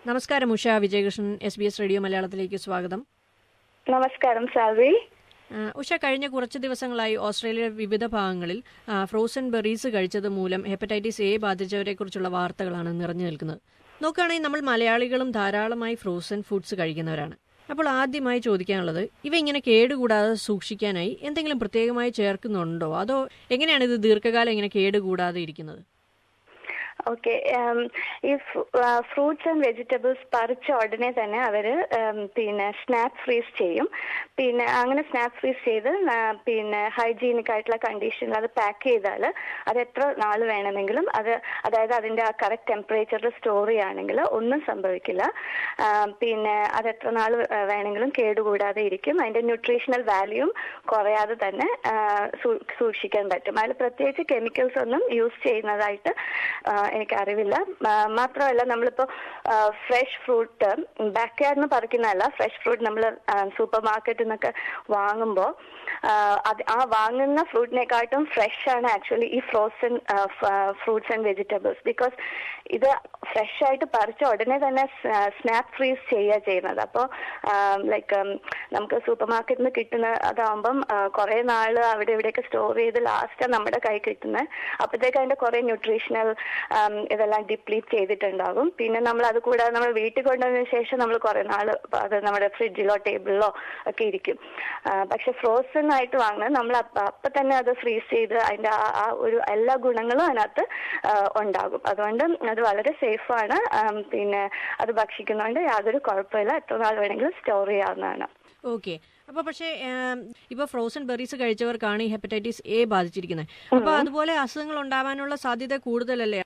നമസ്കാരം Usha Vijayakrishnan S B S radio മലയാളത്തിലേക്ക് സ്വാഗതം നമസ്കാരം സാൽവി ആ, ഉഷ കഴിഞ്ഞ കുറച്ച് ദിവസങ്ങളായി ഓസ്ട്രേലിയയുടെ വിവിധ ഭാഗങ്ങളിൽ ആ, ഫ്രോസൺ ബെറീസ് കഴിച്ചത് മൂലം ഹെപ്പറ്റൈറ്റിസ് എ ബാധിച്ചവരെക്കുറിച്ചുള്ള വാർത്തകളാണ് നിറഞ്ഞു നിൽക്കുന്നത് നോക്കുകയാണെങ്കിൽ നമ്മൾ മലയാളികളും ധാരാളമായി ഫ്രോസൺ ഫുഡ്സ് കഴിക്കുന്നവരാണ് അപ്പോൾ ആദ്യമായി ചോദിക്കാനുള്ളത് ഇവ ഇങ്ങനെ കേടുകൂടാതെ സൂക്ഷിക്കാനായി എന്തെങ്കിലും പ്രത്യേകമായി ചേർക്കുന്നുണ്ടോ അതോ എങ്ങനെയാണ് ഇത് ദീർഘകാലം ഇങ്ങനെ കേടുകൂടാതെ ഇരിക്കുന്നത് ഓക്കെ ഈ ഫ്രൂട്ട്സ് ആൻഡ് വെജിറ്റബിൾസ് പറിച്ച ഉടനെ തന്നെ അവർ പിന്നെ സ്നാപ്പ് ഫ്രീസ് ചെയ്യും പിന്നെ അങ്ങനെ സ്നാപ്പ് ഫ്രീസ് ചെയ്ത് ആ, പിന്നെ ഹൈജീനിക് ആയിട്ടുള്ള കണ്ടീഷനിൽ അത് പാക്ക് ചെയ്താൽ അത് എത്ര നാൾ വേണമെങ്കിലും അത് അതായത് അതിന്റെ ആ കറക്റ്റ് ടെമ്പറേച്ചറിൽ സ്റ്റോർ ചെയ്യുകയാണെങ്കിൽ ഒന്നും സംഭവിക്കില്ല ആ, പിന്നെ അത് എത്ര നാൾ വേണമെങ്കിലും കേടുകൂടാതെ ഇരിക്കും അതിന്റെ ന്യൂട്രീഷണൽ വാല്യൂം കുറയാതെ തന്നെ ആ, സൂ- സൂക്ഷിക്കാൻ പറ്റും അതിൽ പ്രത്യേകിച്ച് കെമിക്കൽസ് ഒന്നും യൂസ് ചെയ്യുന്നതായിട്ട് ആ, എനിക്ക് അറിവില്ല ആ, മാത്രമല്ല നമ്മളിപ്പോ ഫ്രഷ് ഫ്രൂട്ട് ബാക്ക് യാർഡിൽ പറിക്കുന്നതല്ല ഫ്രഷ് ഫ്രൂട്ട് നമ്മൾ സൂപ്പർ മാർക്കറ്റിൽ നിന്നൊക്കെ വാങ്ങുമ്പോൾ അത് ആ വാങ്ങുന്ന ഫ്രൂട്ടിനെക്കാട്ടും ഫ്രഷ് ആണ് ആക്ച്വലി ഈ frozen fruits and vegetables because ഇത് ഫ്രഷ് ആയിട്ട് പറിച്ച ഉടനെ തന്നെ സ്നാപ്പ് ഫ്രീസ് ചെയ്യുക ചെയ്യുന്നത് അപ്പോൾ ലൈക്ക് നമുക്ക് സൂപ്പർ മാർക്കറ്റിൽ നിന്ന് കിട്ടുന്ന അതാവുമ്പം കുറെ നാള് അവിടെ ഇവിടെയൊക്കെ സ്റ്റോർ ചെയ്ത് ലാസ്റ്റ് നമ്മുടെ കൈ കിട്ടുന്നത് അപ്പോഴത്തേക്ക് അതിന്റെ കുറെ ന്യൂട്രീഷണൽ ഇതെല്ലാം ഡിപ്ലീറ്റ് ചെയ്തിട്ടുണ്ടാകും പിന്നെ നമ്മൾ അത് കൂടാതെ നമ്മൾ വീട്ടിൽ കൊണ്ടുവന്നതിന് ശേഷം നമ്മൾ കുറെ നാള് അത് നമ്മുടെ ഫ്രിഡ്ജിലോ ടേബിളിലോ ഒക്കെ ഇരിക്കും ആ, പക്ഷെ ഫ്രോസൺ ആയിട്ട് വാങ്ങുന്നത് നമ്മൾ അപ്പ അപ്പൊ തന്നെ അത് ഫ്രീസ് ചെയ്ത് അതിന്റെ ആ ആ ഒരു എല്ലാ ഗുണങ്ങളും അതിനകത്ത് ആ, ഉണ്ടാകും അതുകൊണ്ട് അത് വളരെ സേഫാണ് പിന്നെ അത് ഭക്ഷിക്കുന്നതുകൊണ്ട് യാതൊരു കുഴപ്പമില്ല എത്ര നാൾ വേണമെങ്കിലും സ്റ്റോർ ചെയ്യാവുന്നതാണ് ഓക്കെ അപ്പൊ പക്ഷേ ഏം, ഇപ്പൊ ഫ്രോസൺ ബെറീസ് കഴിച്ചവർക്കാണ് ഈ ഹെപ്പറ്റൈറ്റിസ് എ ബാധിച്ചിരിക്കുന്നത് അപ്പൊ അതുപോലെ അസുഖങ്ങൾ ഉണ്ടാവാനുള്ള സാധ്യത കൂടുതലല്ലേ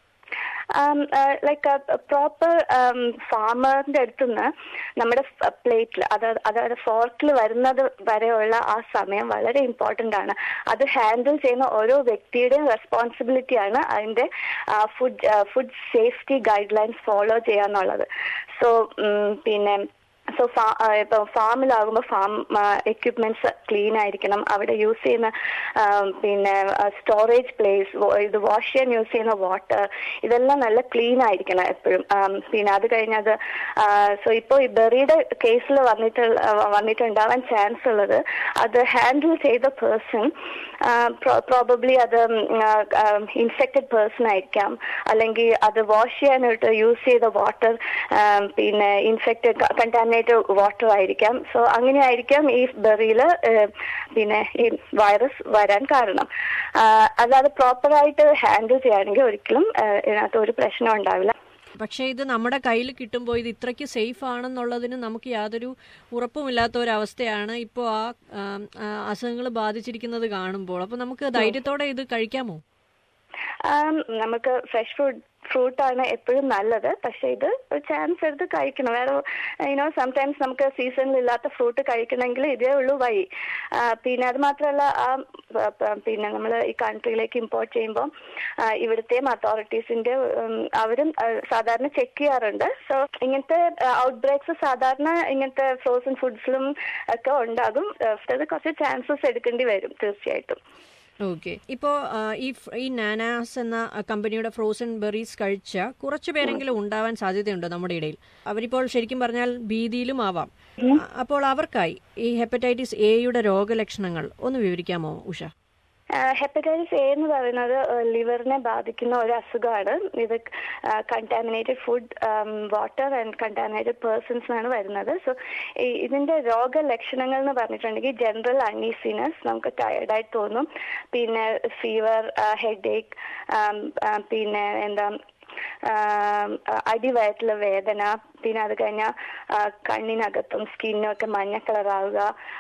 ലൈക്ക് പ്രോപ്പർ ഫാമറിന്റെ അടുത്തുനിന്ന് നമ്മുടെ പ്ലേറ്റിൽ അതായത് അതായത് ഫോർക്കിൽ വരുന്നത് വരെയുള്ള ആ സമയം വളരെ ഇമ്പോർട്ടന്റ് ആണ് അത് ഹാൻഡിൽ ചെയ്യുന്ന ഓരോ വ്യക്തിയുടെയും റെസ്പോൺസിബിലിറ്റിയാണ് അതിന്റെ food food safety guidelines follow ചെയ്യാന്നുള്ളത് സോ പിന്നെ സോ ഫാ ഇപ്പൊ ഫാമിലാകുമ്പോൾ ഫാം എക്യുപ്മെന്റ്സ് ക്ലീൻ ആയിരിക്കണം അവിടെ യൂസ് ചെയ്യുന്ന ആ, പിന്നെ സ്റ്റോറേജ് പ്ലേസ് ഇത് വാഷ് ചെയ്യാൻ യൂസ് ചെയ്യുന്ന വാട്ടർ ഇതെല്ലാം നല്ല ക്ലീൻ ആയിരിക്കണം എപ്പോഴും പിന്നെ അത് കഴിഞ്ഞത് സോ ഇപ്പോൾ ഈ ബെറിയുടെ കേസിൽ വന്നിട്ട് വന്നിട്ടുണ്ടാവാൻ ചാൻസ് ഉള്ളത് അത് ഹാൻഡിൽ ചെയ്ത പേഴ്സൺ പ്രോബബ്ലി അത് ഇൻഫെക്റ്റഡ് പേഴ്സൺ ആയിരിക്കാം അല്ലെങ്കിൽ അത് വാഷ് ചെയ്യാനായിട്ട് യൂസ് ചെയ്ത വാട്ടർ പിന്നെ ഇൻഫെക്റ്റഡ് കണ്ടാമിനേറ്റഡ് വാട്ടർ ആയിരിക്കാം സോ അങ്ങനെ ആയിരിക്കാം ഈ ബെറിയിൽ പിന്നെ ഈ വൈറസ് വരാൻ കാരണം ആ, അല്ലാതെ പ്രോപ്പറായിട്ട് ഹാൻഡിൽ ചെയ്യുകയാണെങ്കിൽ ഒരിക്കലും ആ, ഇതിനകത്ത് ഒരു പ്രശ്നം ഉണ്ടാവില്ല പക്ഷേ ഇത് നമ്മുടെ കയ്യിൽ കിട്ടുമ്പോൾ ഇത് ഇത്രയ്ക്ക് സേഫ് ആണെന്നുള്ളതിന് നമുക്ക് യാതൊരു ഉറപ്പുമില്ലാത്ത ഒരവസ്ഥയാണ് ഇപ്പോൾ ആ ആം, ആ, അസുഖങ്ങൾ ബാധിച്ചിരിക്കുന്നത് കാണുമ്പോൾ അപ്പൊ നമുക്ക് ധൈര്യത്തോടെ ഇത് കഴിക്കാമോ ആം, നമുക്ക് ഫ്രഷ് ഫ്രൂട്ട് ഫ്രൂട്ടാണ് എപ്പോഴും നല്ലത് പക്ഷെ ഇത് ഒരു ചാൻസ് എടുത്ത് കഴിക്കണം വേറെ യുനോ സംടൈംസ് നമുക്ക് സീസണിൽ ഇല്ലാത്ത ഫ്രൂട്ട് കഴിക്കണമെങ്കിൽ ഇതേ ഉള്ളൂ വഴി ആ, പിന്നെ അത് മാത്രമല്ല ആ പ- പ- പിന്നെ നമ്മൾ ഈ കൺട്രിയിലേക്ക് ഇമ്പോർട്ട് ചെയ്യുമ്പോൾ ഇവിടുത്തെയും അതോറിറ്റീസിന്റെ അവരും ആ, സാധാരണ ചെക്ക് ചെയ്യാറുണ്ട് സോ ഇങ്ങനത്തെ ഔട്ട് ബ്രേക്സ് സാധാരണ ഇങ്ങനത്തെ ഫ്രോസൺ ഫുഡ്സിലും ഒക്കെ ഉണ്ടാകും ആ, അത് കുറച്ച് ചാൻസസ് എടുക്കേണ്ടി വരും തീർച്ചയായിട്ടും ഓക്കെ ഇപ്പോൾ ഈ ഫ്- ഈ നാനാസ് എന്ന ആ, കമ്പനിയുടെ ഫ്രോസൺ ബെറീസ് കഴിച്ച കുറച്ചു പേരെങ്കിലും ഉണ്ടാവാൻ സാധ്യതയുണ്ട് നമ്മുടെ ഇടയിൽ അവരിപ്പോൾ ശരിക്കും പറഞ്ഞാൽ ഭീതിയിലും ആവാം അ- അപ്പോൾ അവർക്കായി ഈ ഹെപ്പറ്റൈറ്റിസ് എയുടെ രോഗലക്ഷണങ്ങൾ ഒന്ന് വിവരിക്കാമോ ഉഷ ഹെപ്പറ്റൈറ്റിസ് എ എന്ന് പറയുന്നത് ലിവറിനെ ബാധിക്കുന്ന ഒരു അസുഖമാണ് ഇത് contaminated food water and contaminated persons ആണ് വരുന്നത് സോ ഇതിന്റെ രോഗലക്ഷണങ്ങൾ എന്ന് പറഞ്ഞിട്ടുണ്ടെങ്കിൽ ജനറൽ അൺഈസിനെസ് നമുക്ക് ടയർഡായി തോന്നും പിന്നെ ഫീവർ ഹെഡ് ഏക്ക് പിന്നെ എന്താ ആം, അടിവയറ്റിലെ വേദന പിന്നെ അത് കഴിഞ്ഞാൽ കണ്ണിനകത്തും സ്കിന്നും ഒക്കെ മഞ്ഞ കളർ ആവുക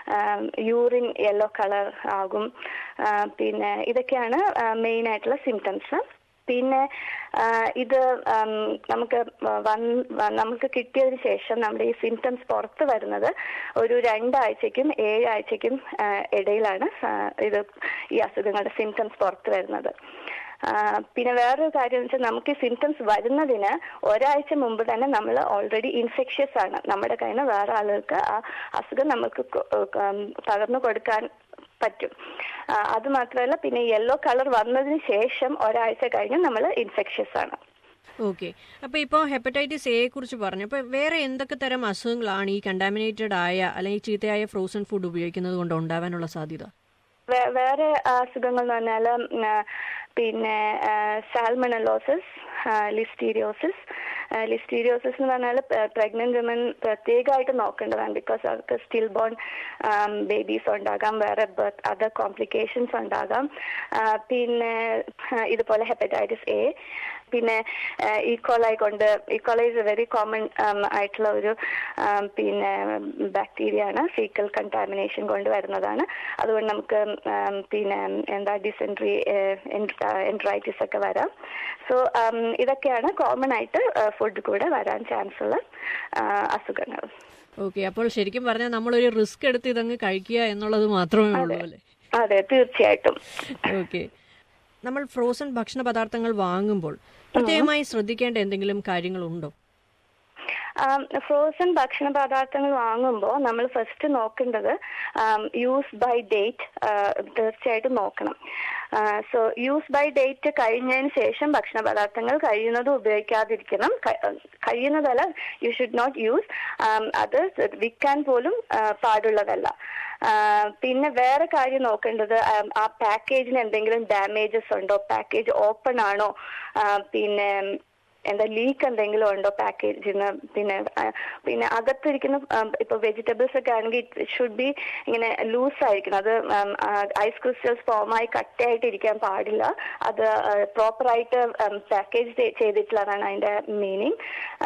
യൂറിൻ യെല്ലോ കളർ ആകും ആ, പിന്നെ ഇതൊക്കെയാണ് മെയിൻ ആയിട്ടുള്ള സിംറ്റംസ് പിന്നെ ആ, ഇത് ആം, നമുക്ക് വന്ന് വ- നമുക്ക് കിട്ടിയതിന് ശേഷം നമ്മുടെ ഈ സിംറ്റംസ് പുറത്ത് വരുന്നത് ഒരു രണ്ടാഴ്ചയ്ക്കും ഏഴാഴ്ചയ്ക്കും ആ, ഇടയിലാണ് ആ, ഇത് ഈ അസുഖങ്ങളുടെ സിംറ്റംസ് പുറത്ത് വരുന്നത് ആ, പിന്നെ വേറൊരു കാര്യം എന്ന് വെച്ചാൽ നമുക്ക് ഈ സിംറ്റംസ് വരുന്നതിന് ഒരാഴ്ച മുമ്പ് തന്നെ നമ്മൾ ഓൾറെഡി ഇൻഫെക്ഷ്യസ് ആണ് നമ്മുടെ കയ്യിൽ നിന്ന് വേറെ ആളുകൾക്ക് ആ അസുഖം നമുക്ക് കൊ- ഉം, പകർന്നു കൊടുക്കാൻ പറ്റും ആ, അത് മാത്രമല്ല പിന്നെ യെല്ലോ കളർ വന്നതിന് ശേഷം ഒരാഴ്ച കഴിഞ്ഞ് നമ്മൾ ഇൻഫെക്ഷ്യസ് ആണ് ഓക്കെ അപ്പോൾ ഇപ്പോൾ ഹെപ്പറ്റൈറ്റിസ് എയെ കുറിച്ച് പറഞ്ഞു അപ്പോൾ വേറെ എന്തൊക്കെ തരം അസുഖങ്ങളാണ് ഈ കണ്ടാമിനേറ്റഡ് ആയ അല്ലെങ്കിൽ ചീത്തയായ ഫ്രോസൺ ഫുഡ് ഉപയോഗിക്കുന്നത് കൊണ്ട് ഉണ്ടാവാനുള്ള സാധ്യത വേ- വേറെ അസുഖങ്ങൾ എന്ന് പറഞ്ഞാൽ പിന്നെ സാൽമണലോസിസ് ലിസ്റ്റീരിയോസിസ് ലിസ്റ്റീരിയോസിസ് എന്ന് പറഞ്ഞാൽ പ്രഗ്നന്റ് വിമൻ പ്രത്യേകമായിട്ട് നോക്കേണ്ടതാണ് ബിക്കോസ് അവർക്ക് സ്റ്റിൽ ബോൺ ബേബീസ് ഉണ്ടാകാം വേറെ ബർത്ത് അതർ കോംപ്ലിക്കേഷൻസ് ഉണ്ടാകാം ആ, പിന്നെ ആ, ഇതുപോലെ ഹെപ്പറ്റൈറ്റിസ് എ പിന്നെ ഈക്കോളായി കൊണ്ട് E coli is a very common ആയിട്ടുള്ള ഒരു ആം, പിന്നെ ബാക്ടീരിയ ആണ് ഫീക്കൽ കണ്ടാമിനേഷൻ കൊണ്ട് വരുന്നതാണ് അതുകൊണ്ട് നമുക്ക് ആം, പിന്നെ എന്താ ഡിസെൻട്രി എൻട്രൈറ്റിസ് ഒക്കെ വരാം സോ ഇതൊക്കെയാണ് കോമൺ ആയിട്ട് ഫുഡ് കൂടെ വരാൻ ചാൻസ് ഉള്ള ആ, അസുഖങ്ങൾ ഓക്കെ അപ്പോൾ ശരിക്കും പറഞ്ഞാൽ നമ്മളൊരു റിസ്ക് എടുത്ത് ഇതങ്ങ് കഴിക്കുക എന്നുള്ളത് മാത്രമേ ഉള്ളൂ അല്ലേ അതെ തീർച്ചയായിട്ടും ഓക്കെ നമ്മൾ ഫ്രോസൺ ഭക്ഷണ പദാർത്ഥങ്ങൾ വാങ്ങുമ്പോൾ പ്രത്യേകമായി ശ്രദ്ധിക്കേണ്ട എന്തെങ്കിലും കാര്യങ്ങളുണ്ടോ ഫ്രോസൺ ഭക്ഷണ പദാർത്ഥങ്ങൾ വാങ്ങുമ്പോൾ നമ്മൾ ഫസ്റ്റ് നോക്കേണ്ടത് യൂസ് ബൈ ഡേറ്റ് തീർച്ചയായിട്ടും നോക്കണം സോ യൂസ് ബൈ ഡേറ്റ് കഴിഞ്ഞതിന് ശേഷം ഭക്ഷണ പദാർത്ഥങ്ങൾ കഴിയുന്നതും ഉപയോഗിക്കാതിരിക്കണം ക- കഴിയുന്നതല്ല യു ഷുഡ് നോട്ട് യൂസ് അത് വിൽക്കാൻ പോലും ആ, പാടുള്ളതല്ല ആ, പിന്നെ വേറെ കാര്യം നോക്കേണ്ടത് ആ- ആ പാക്കേജിന് എന്തെങ്കിലും ഡാമേജസ് ഉണ്ടോ പാക്കേജ് ഓപ്പൺ ആണോ ആ, പിന്നെ എന്താ ലീക്ക് എന്തെങ്കിലും ഉണ്ടോ പാക്കേജിന് പിന്നെ ആ, പിന്നെ അകത്തിരിക്കുന്ന ആം, ഇപ്പൊ വെജിറ്റബിൾസ് ഒക്കെ ആണെങ്കിൽ ഇറ്റ് ഷുഡ് ബി ഇങ്ങനെ ലൂസ് ആയിരിക്കണം അത് ഐസ് ക്രിസ്റ്റൽസ് ഫോമായി കട്ടയായിട്ട് ഇരിക്കാൻ പാടില്ല അത് പ്രോപ്പറായിട്ട് പാക്കേജ് ചെയ്തിട്ടുള്ളതാണ് അതിന്റെ മീനിങ്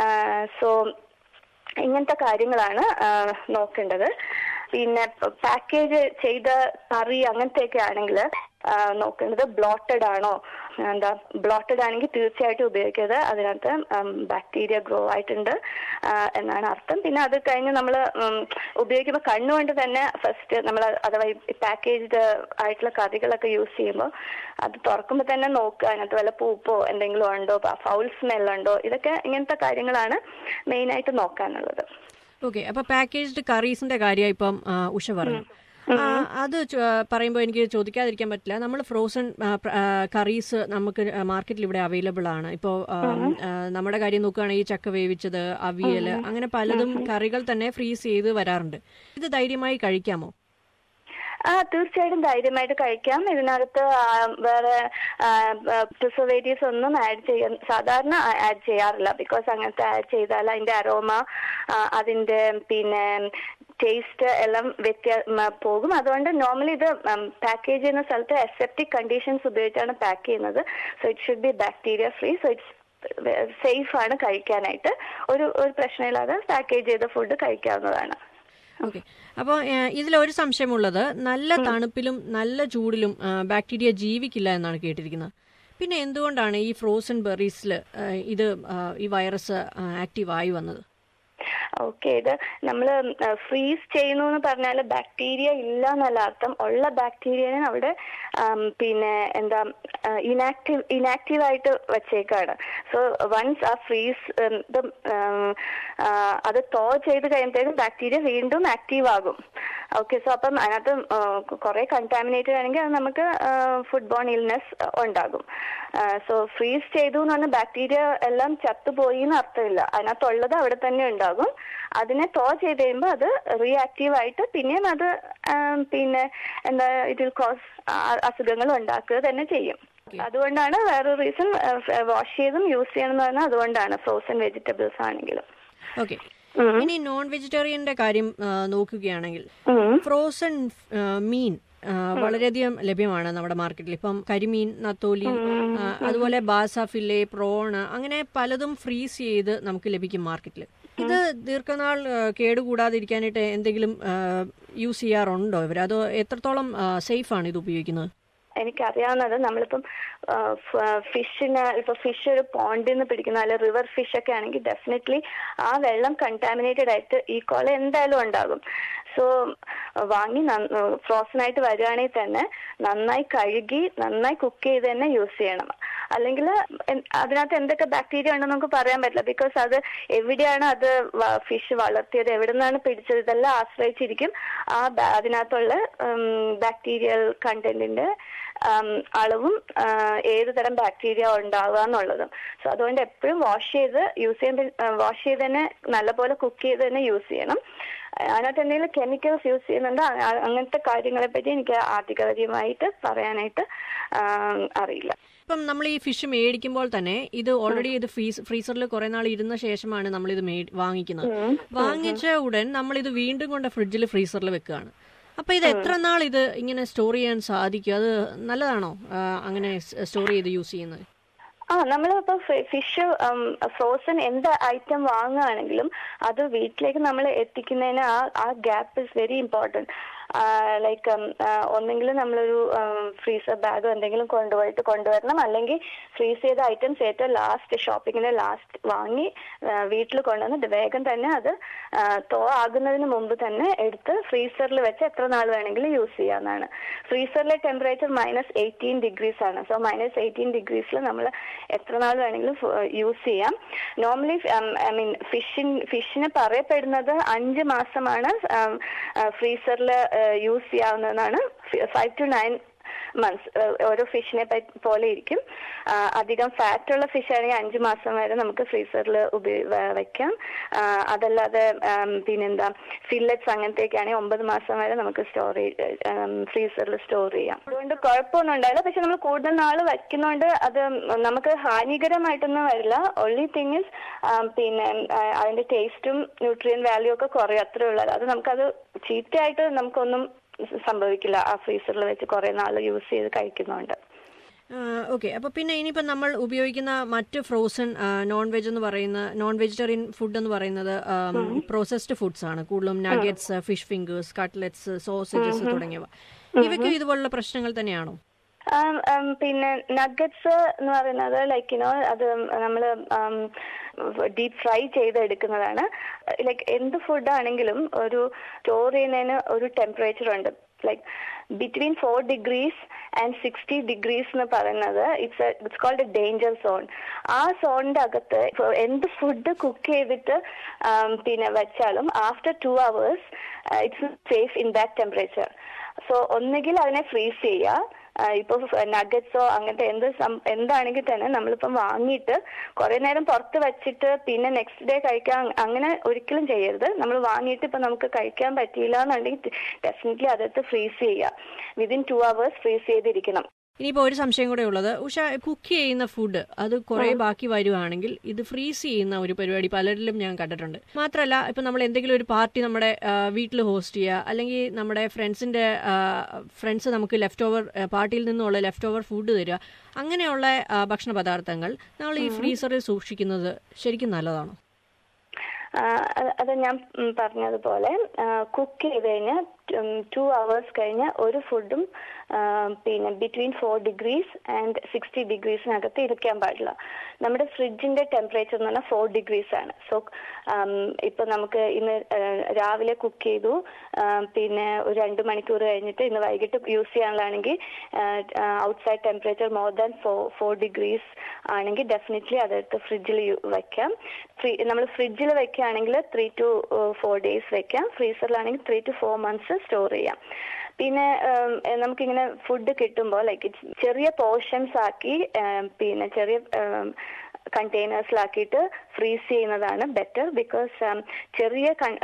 സോ ഇങ്ങനത്തെ കാര്യങ്ങളാണ് ആ, നോക്കേണ്ടത് പിന്നെ പാക്കേജ് ചെയ്ത കറി അങ്ങനത്തെയൊക്കെ ആണെങ്കിൽ നോക്കേണ്ടത് ബ്ലോട്ടഡ് ആണോ എന്താ ബ്ലോട്ടഡ് ആണെങ്കിൽ തീർച്ചയായിട്ടും ഉപയോഗിക്കരുത് അതിനകത്ത് ബാക്ടീരിയ ഗ്രോ ആയിട്ടുണ്ട് ആ, എന്നാണ് അർത്ഥം പിന്നെ അത് കഴിഞ്ഞ് നമ്മൾ ഉപയോഗിക്കുമ്പോൾ കണ്ണുകൊണ്ട് തന്നെ ഫസ്റ്റ് നമ്മൾ അഥവാ പാക്കേജ്ഡ് ആയിട്ടുള്ള കറികളൊക്കെ യൂസ് ചെയ്യുമ്പോൾ അത് തുറക്കുമ്പോൾ തന്നെ നോക്കുക അതിനകത്ത് വല്ല പൂപ്പോ എന്തെങ്കിലും ഉണ്ടോ ഫൗൾ സ്മെല്ലുണ്ടോ ഇതൊക്കെ ഇങ്ങനത്തെ കാര്യങ്ങളാണ് മെയിനായിട്ട് നോക്കാനുള്ളത് ഓക്കെ അപ്പൊ പാക്കേജ്ഡ് കറീസിന്റെ കാര്യം ഇപ്പം ആ, ഉഷ പറഞ്ഞു ആ, അത് ചോ- പറയുമ്പോൾ എനിക്ക് ചോദിക്കാതിരിക്കാൻ പറ്റില്ല നമ്മൾ ഫ്രോസൺ കറീസ് നമുക്ക് മാർക്കറ്റിൽ ഇവിടെ അവൈലബിൾ ആണ് ഇപ്പോൾ നമ്മുടെ കാര്യം നോക്കുകയാണെങ്കിൽ ചക്ക വേവിച്ചത് അവിയൽ അങ്ങനെ പലതും കറികൾ തന്നെ ഫ്രീസ് ചെയ്ത് വരാറുണ്ട് ഇത് ധൈര്യമായി കഴിക്കാമോ ആ തീർച്ചയായിട്ടും ധൈര്യമായിട്ട് കഴിക്കാം ഇതിനകത്ത് ആ, വേറെ പ്രിസർവേറ്റീവ്സ് ഒന്നും ആഡ് ചെയ്യാൻ സാധാരണ ആഡ് ചെയ്യാറില്ല ബിക്കോസ് അങ്ങനത്തെ ആഡ് ചെയ്താൽ അതിന്റെ അരോമ അതിന്റെ പിന്നെ ടേസ്റ്റ് എല്ലാം വ്യത്യാ മ, പോകും അതുകൊണ്ട് നോർമലി ഇത് പാക്കേജ് ചെയ്യുന്ന സ്ഥലത്ത് അസെപ്റ്റിക് കണ്ടീഷൻസ് ഉപയോഗിച്ചാണ് പാക്ക് ചെയ്യുന്നത് so it should be bacteria free so it's safe ആണ് കഴിക്കാനായിട്ട് ഒരു ഒരു പ്രശ്നമില്ലാതെ പാക്കേജ് ചെയ്ത ഫുഡ് കഴിക്കാവുന്നതാണ് ഓക്കെ അപ്പോൾ ഇതിലൊരു സംശയമുള്ളത് നല്ല തണുപ്പിലും നല്ല ചൂടിലും ആ, ബാക്ടീരിയ ജീവിക്കില്ല എന്നാണ് കേട്ടിരിക്കുന്നത് പിന്നെ എന്തുകൊണ്ടാണ് ഈ ഫ്രോസൺ ബെറീസിൽ ഇത് ആ, ഈ വൈറസ് ആക്റ്റീവ് ആയി വന്നത് ഓക്കെ ഇത് നമ്മൾ ഫ്രീസ് ചെയ്യുന്നു എന്ന് പറഞ്ഞാൽ ബാക്ടീരിയ ഇല്ല എന്നല്ല അർത്ഥം ഉള്ള ബാക്ടീരിയനെ അവിടെ ആം, പിന്നെ എന്താ ഇനാക്റ്റീവ് ഇനാക്റ്റീവ് ആയിട്ട് വെച്ചേക്കാണ് സോ വൺസ് ആ ഫ്രീസ് ഇത് അത് തോ ചെയ്ത് കഴിയുമ്പോഴത്തേക്കും ബാക്ടീരിയ വീണ്ടും ആക്റ്റീവ് ആകും ഓക്കെ സോ അപ്പം അതിനകത്ത് കുറെ കണ്ടാമിനേറ്റഡ് ആണെങ്കിൽ അത് നമുക്ക് ഫുഡ് ബോൺ ഇൽനെസ് ഉണ്ടാകും സോ ഫ്രീസ് ചെയ്തു എന്ന് പറഞ്ഞാൽ ബാക്ടീരിയ എല്ലാം ചത്തുപോയി എന്ന് അർത്ഥമില്ല അതിനകത്തുള്ളത് അവിടെ തന്നെ ഉണ്ടാകും അതിനെ തോ ചെയ്ത് കഴിയുമ്പോൾ അത് റിയാക്റ്റീവ് ആയിട്ട് പിന്നെയും അത് ആം, പിന്നെ എന്താ ഇതിൽ കോസ് അസുഖങ്ങൾ ഉണ്ടാക്കുക തന്നെ ചെയ്യും അതുകൊണ്ടാണ് വേറൊരു റീസൺ വാഷ് ചെയ്തും യൂസ് ചെയ്യണം എന്ന് പറഞ്ഞാൽ അതുകൊണ്ടാണ് ഫ്രോസൺ വെജിറ്റബിൾസ് ആണെങ്കിലും ഓക്കെ ഇനി നോൺ വെജിറ്റേറിയന്റെ കാര്യം ആ, നോക്കുകയാണെങ്കിൽ ഉം. ഫ്രോസൺ ആ, മീൻ ആ, വളരെയധികം ലഭ്യമാണ് നമ്മുടെ മാർക്കറ്റിൽ ഇപ്പം കരിമീൻ നത്തോലി ആ, അതുപോലെ ബാസ ഫില്ലെ പ്രോണ് അങ്ങനെ പലതും ഫ്രീസ് ചെയ്ത് നമുക്ക് ലഭിക്കും മാർക്കറ്റിൽ ഇത് ദീർഘനാൾ ആ, കേടുകൂടാതിരിക്കാനായിട്ട് എന്തെങ്കിലും യൂസ് ചെയ്യാറുണ്ടോ ഇവർ അതോ എത്രത്തോളം സേഫ് ആണ് ഇത് ഉപയോഗിക്കുന്നത് എനിക്കറിയാവുന്നത് നമ്മളിപ്പം ഫിഷിന് ഇപ്പൊ ഫിഷ് ഒരു പോണ്ടിൽ നിന്ന് പിടിക്കുന്ന അല്ലെ റിവർ ഫിഷ് ഒക്കെ ആണെങ്കിൽ ഡെഫിനറ്റ്ലി ആ വെള്ളം കണ്ടാമിനേറ്റഡ് ആയിട്ട് ഈ കൊല എന്തായാലും ഉണ്ടാകും സോ വാങ്ങി ഫ്രോസൺ ആയിട്ട് വരികയാണെങ്കിൽ തന്നെ നന്നായി കഴുകി നന്നായി കുക്ക് ചെയ്ത് തന്നെ യൂസ് ചെയ്യണം അല്ലെങ്കിൽ അതിനകത്ത് എന്തൊക്കെ ബാക്ടീരിയ ഉണ്ടെന്ന് നമുക്ക് പറയാൻ പറ്റില്ല ബിക്കോസ് അത് എവിടെയാണ് അത് ഫിഷ് വളർത്തിയത് എവിടെ നിന്നാണ് പിടിച്ചത് ഇതെല്ലാം ആശ്രയിച്ചിരിക്കും ആ ബാ- അതിനകത്തുള്ള ബാക്ടീരിയൽ കണ്ടന്റിന്റെ ആം, അളവും ആ, ഏത് തരം ബാക്ടീരിയ ഉണ്ടാവുക എന്നുള്ളതും സോ അതുകൊണ്ട് എപ്പോഴും വാഷ് ചെയ്ത് യൂസ് ചെയ്യുമ്പോൾ വാഷ് ചെയ്ത് തന്നെ നല്ലപോലെ കുക്ക് ചെയ്ത് തന്നെ യൂസ് ചെയ്യണം അതിനകത്ത് എന്തെങ്കിലും കെമിക്കൽസ് യൂസ് ചെയ്യുന്നുണ്ടോ അ- അ- അങ്ങനത്തെ കാര്യങ്ങളെ പറ്റി എനിക്ക് ആധികാരികമായിട്ട് പറയാനായിട്ട് ആം, അറിയില്ല ഇപ്പം നമ്മൾ ഈ ഫിഷ് മേടിക്കുമ്പോൾ തന്നെ ഇത് ഓൾറെഡി ഇത് ഫ്രീസ് ഫ്രീസറിൽ കുറെ നാൾ ഇരുന്ന ശേഷമാണ് നമ്മൾ ഇത് വാങ്ങിക്കുന്നത് വാങ്ങിച്ച ഉടൻ നമ്മൾ ഇത് വീണ്ടും കൊണ്ട് ഫ്രിഡ്ജിൽ ഫ്രീസറിൽ വെക്കുകയാണ് അപ്പൊ ഇത് എത്ര നാൾ ഇത് ഇങ്ങനെ സ്റ്റോർ ചെയ്യാൻ സാധിക്കും അത് നല്ലതാണോ ആ, അങ്ങനെ സ്റ്റോർ ചെയ്ത് യൂസ് ചെയ്യുന്നത് ആ നമ്മളിപ്പോ ഫിഷ് ഫ്രോസൺ എന്ത് ഐറ്റം വാങ്ങുകയാണെങ്കിലും അത് വീട്ടിലേക്ക് നമ്മൾ എത്തിക്കുന്നതിന് ആ ആ gap is very important like ഒന്നെങ്കിലും നമ്മളൊരു ഫ്രീസർ ബാഗോ എന്തെങ്കിലും കൊണ്ടുപോയിട്ട് കൊണ്ടുവരണം അല്ലെങ്കിൽ ഫ്രീസ് ചെയ്ത ഐറ്റംസ് ഏറ്റവും ലാസ്റ്റ് ഷോപ്പിങ്ങിന്റെ ലാസ്റ്റ് വാങ്ങി വീട്ടിൽ കൊണ്ടുവന്ന് വേഗം തന്നെ അത് തോ ആകുന്നതിന് മുമ്പ് തന്നെ എടുത്ത് ഫ്രീസറിൽ വെച്ച് എത്ര നാൾ വേണമെങ്കിലും യൂസ് ചെയ്യാവുന്നതാണ് ഫ്രീസറിലെ ടെമ്പറേച്ചർ മൈനസ് എയ്റ്റീൻ ഡിഗ്രീസ് ആണ് സോ മൈനസ് എയ്റ്റീൻ ഡിഗ്രീസിൽ നമ്മൾ എത്ര നാൾ വേണമെങ്കിലും യൂസ് ചെയ്യാം നോർമലി ഐ മീൻ ഫിഷിൻ ഫിഷിന് പറയപ്പെടുന്നത് അഞ്ച് മാസമാണ് ഫ്രീസറിൽ യൂസ് ചെയ്യാവുന്നതെന്നാണ് ഫൈവ് ടു നയൻ മന്ത്സ് ഓരോ ഫിഷിനെ പോലെ ഇരിക്കും ആ, അധികം ഫാറ്റ് ഉള്ള ഫിഷ് ആണെങ്കിൽ അഞ്ച് മാസം വരെ നമുക്ക് ഫ്രീസറിൽ വെക്കാം ആ, അതല്ലാതെ ആം, പിന്നെന്താ ഫില്ലറ്റ്സ് അങ്ങനത്തെയൊക്കെ ആണെങ്കിൽ ഒമ്പത് മാസം വരെ നമുക്ക് സ്റ്റോർ ഫ്രീസറിൽ സ്റ്റോർ ചെയ്യാം അതുകൊണ്ട് കുഴപ്പമൊന്നും ഉണ്ടാവില്ല പക്ഷെ നമ്മൾ കൂടുതൽ നാൾ വയ്ക്കുന്നതുകൊണ്ട് അത് നമുക്ക് ഹാനികരമായിട്ടൊന്നും വരില്ല ഒൺലി തിങ് ഇസ് പിന്നെ ആ, അതിന്റെ ടേസ്റ്റും ന്യൂട്രിയൻ വാല്യൂ ഒക്കെ കുറയും അത്രേ ഉള്ളത് അത് നമുക്കത് ചീത്തയായിട്ട് നമുക്കൊന്നും സംഭവിക്കില്ല ആ ഫ്രീസറിൽ വെച്ച് കുറെ നാൾ യൂസ് ചെയ്ത് കഴിക്കുന്നതുകൊണ്ട് ഓക്കെ അപ്പൊ പിന്നെ ഇനിയിപ്പോൾ നമ്മൾ ഉപയോഗിക്കുന്ന മറ്റ് ഫ്രോസൺ നോൺ വെജ് എന്ന് പറയുന്ന നോൺ വെജിറ്റേറിയൻ ഫുഡ് എന്ന് പറയുന്നത് പ്രോസസ്ഡ് ഫുഡ്സ് ആണ് കൂടുതലും nuggets fish fingers cutlets sausages തുടങ്ങിയവ ഇവയ്ക്കും ഇതുപോലുള്ള പ്രശ്നങ്ങൾ തന്നെയാണോ ആം, ആം, പിന്നെ നഗറ്റ്സ് എന്ന് പറയുന്നത് ലൈക്ക് യുനോ അത് നമ്മൾ ഡീപ് ഫ്രൈ ചെയ്തെടുക്കുന്നതാണ് ലൈക്ക് എന്ത് ഫുഡാണെങ്കിലും ഒരു സ്റ്റോർ ചെയ്യുന്നതിന് ഒരു ടെമ്പറേച്ചർ ഉണ്ട് like between four degrees and sixty degrees എന്ന് പറയുന്നത് it's it's called a danger zone ആ സോണിന്റെ അകത്ത് ഇപ്പൊ എന്ത് ഫുഡ് കുക്ക് ചെയ്തിട്ട് ആം, പിന്നെ വെച്ചാലും after two hours it's safe in that temperature so ഒന്നുകിൽ അതിനെ ഫ്രീസ് ചെയ്യുക ഇപ്പൊ നഗറ്റ്സോ അങ്ങനത്തെ എന്ത് സം- എന്താണെങ്കിൽ തന്നെ നമ്മളിപ്പം വാങ്ങിയിട്ട് കുറെ നേരം പുറത്ത് വെച്ചിട്ട് പിന്നെ നെക്സ്റ്റ് ഡേ കഴിക്കാൻ അങ്ങനെ ഒരിക്കലും ചെയ്യരുത് നമ്മൾ വാങ്ങിയിട്ട് ഇപ്പൊ നമുക്ക് കഴിക്കാൻ പറ്റിയില്ല എന്നുണ്ടെങ്കിൽ ഡെഫിനറ്റ്ലി അതെടുത്ത് ഫ്രീസ് ചെയ്യുക വിതിൻ ടു അവേഴ്സ് ഫ്രീസ് ചെയ്തിരിക്കണം ഇനിയിപ്പോൾ ഒരു സംശയം കൂടെ ഉള്ളത് ഉഷ കുക്ക് ചെയ്യുന്ന ഫുഡ് അത് കുറെ ബാക്കി വരുവാണെങ്കിൽ ഇത് ഫ്രീസ് ചെയ്യുന്ന ഒരു പരിപാടി പലരിലും ഞാൻ കണ്ടിട്ടുണ്ട് മാത്രമല്ല ഇപ്പൊ നമ്മൾ എന്തെങ്കിലും ഒരു പാർട്ടി നമ്മുടെ വീട്ടിൽ ഹോസ്റ്റ് ചെയ്യുക അല്ലെങ്കിൽ നമ്മുടെ ഫ്രണ്ട്സിന്റെ ഫ്രണ്ട്സ് നമുക്ക് ലെഫ്റ്റ് ഓവർ പാർട്ടിയിൽ നിന്നുള്ള ലെഫ്റ്റ് ഓവർ ഫുഡ് തരിക അങ്ങനെയുള്ള ആ, ഭക്ഷണ പദാർത്ഥങ്ങൾ നമ്മൾ ഈ ഫ്രീസറിൽ സൂക്ഷിക്കുന്നത് ശരിക്കും നല്ലതാണോ ആ, അത് അത് ഞാൻ ഉം പറഞ്ഞതുപോലെ കുക്ക് ചെയ്ത് കഴിഞ്ഞ് ടു അവേഴ്സ് കഴിഞ്ഞ് ഒരു ഫുഡും പിന്നെ between four degrees and sixty ഡിഗ്രീസിനകത്ത് ഇരിക്കാൻ പാടില്ല നമ്മുടെ ഫ്രിഡ്ജിന്റെ ടെമ്പറേച്ചർ എന്ന് പറഞ്ഞാൽ ഫോർ ഡിഗ്രീസ് ആണ് സോ ഇപ്പൊ നമുക്ക് ഇന്ന് ആ, രാവിലെ കുക്ക് ചെയ്തു ആ, പിന്നെ ഒരു രണ്ട് മണിക്കൂർ കഴിഞ്ഞിട്ട് ഇന്ന് വൈകിട്ട് യൂസ് ചെയ്യാനുള്ളതാണെങ്കിൽ outside temperature more than four four degrees ആണെങ്കിൽ ഡെഫിനറ്റ്ലി അതെടുത്ത് ഫ്രിഡ്ജിൽ വെക്കാം ഫ്രീ നമ്മൾ ഫ്രിഡ്ജിൽ വെക്കുകയാണെങ്കിൽ ത്രീ ടു ഫോർ ഡേയ്സ് വെക്കാം ഫ്രീസറിലാണെങ്കിൽ three to four months store ചെയ്യാം പിന്നെ ഉം, എ, നമുക്കിങ്ങനെ ഫുഡ് കിട്ടുമ്പോൾ ലൈക്ക് ചെറിയ പോർഷൻസ് ആക്കി ഉം, പിന്നെ ചെറിയ കണ്ടെയ്നേഴ്സിലാക്കിയിട്ട് ഫ്രീസ് ചെയ്യുന്നതാണ് ബെറ്റർ ബിക്കോസ് ചെറിയ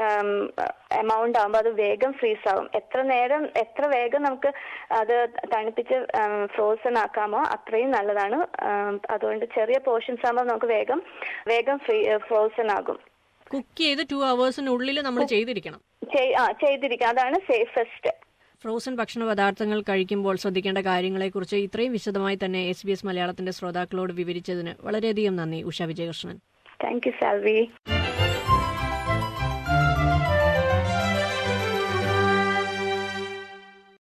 എമൗണ്ട് ആകുമ്പോൾ അത് വേഗം ഫ്രീസ് ആവും എത്ര നേരം എത്ര വേഗം നമുക്ക് അത് തണുപ്പിച്ച് ഫ്രോസൺ ആക്കാമോ അത്രയും നല്ലതാണ് ഉം, അതുകൊണ്ട് ചെറിയ പോർഷൻസ് ആകുമ്പോൾ നമുക്ക് വേഗം വേഗം ഫ്രീ ഫ്രോസൺ ആകും കുക്ക് ചെയ്ത് ടു അവേഴ്സിനുള്ളിൽ നമ്മൾ ചെയ്തിരിക്കണം ചെയ്- ആ ചെയ്തിരിക്കാം അതാണ് സേഫസ്റ്റ് ഫ്രോസൺ ഭക്ഷണ പദാർത്ഥങ്ങൾ കഴിക്കുമ്പോൾ ശ്രദ്ധിക്കേണ്ട കാര്യങ്ങളെക്കുറിച്ച് ഇത്രയും വിശദമായി തന്നെ എസ് ബി എസ് മലയാളത്തിന്റെ ശ്രോതാക്കളോട് വിവരിച്ചതിന് വളരെയധികം നന്ദി ഉഷ വിജയകൃഷ്ണൻ താങ്ക് യു സാൽവി